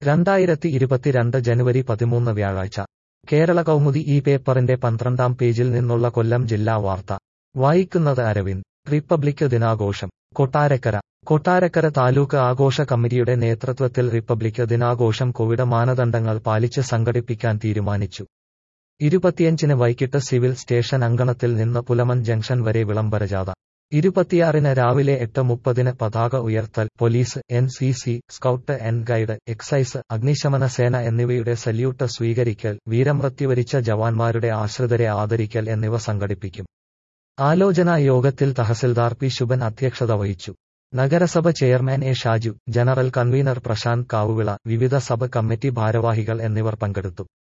രണ്ടായിരത്തി ഇരുപത്തിരണ്ട് ജനുവരി പതിമൂന്ന് വ്യാഴാഴ്ച കേരള കൗമുദി ഈ പേപ്പറിന്റെ പന്ത്രണ്ടാം പേജിൽ നിന്നുള്ള കൊല്ലം ജില്ലാ വാർത്ത വായിക്കുന്നത് അരവിന്ദ് റിപ്പബ്ലിക് ദിനാഘോഷം കൊട്ടാരക്കര കൊട്ടാരക്കര താലൂക്ക് ആഘോഷ കമ്മിറ്റിയുടെ നേതൃത്വത്തിൽ റിപ്പബ്ലിക് ദിനാഘോഷം കോവിഡ് മാനദണ്ഡങ്ങൾ പാലിച്ച് സംഘടിപ്പിക്കാൻ തീരുമാനിച്ചു ഇരുപത്തിയഞ്ചിന് വൈകിട്ട് സിവിൽ സ്റ്റേഷൻ അങ്കണത്തിൽ നിന്ന് പുലമൺ ജംഗ്ഷൻ വരെ വിളംബരജാഥ ഇരുപത്തിയാറിന് രാവിലെ എട്ട് മുപ്പതിന് പതാക ഉയർത്തൽ police N C C scout and guide excise അഗ്നിശമന സേന എന്നിവയുടെ സല്യൂട്ട് സ്വീകരിക്കൽ വീരമൃത്യുവരിച്ച ജവാന്മാരുടെ ആശ്രിതരെ ആദരിക്കൽ എന്നിവ സംഘടിപ്പിക്കും ആലോചനാ യോഗത്തിൽ തഹസിൽദാർ പി ശുഭൻ അധ്യക്ഷത വഹിച്ചു നഗരസഭ chairman A Shaju general convener Prasanth Kavuvila വിവിധ സബ് കമ്മിറ്റി ഭാരവാഹികൾ എന്നിവർ പങ്കെടുത്തു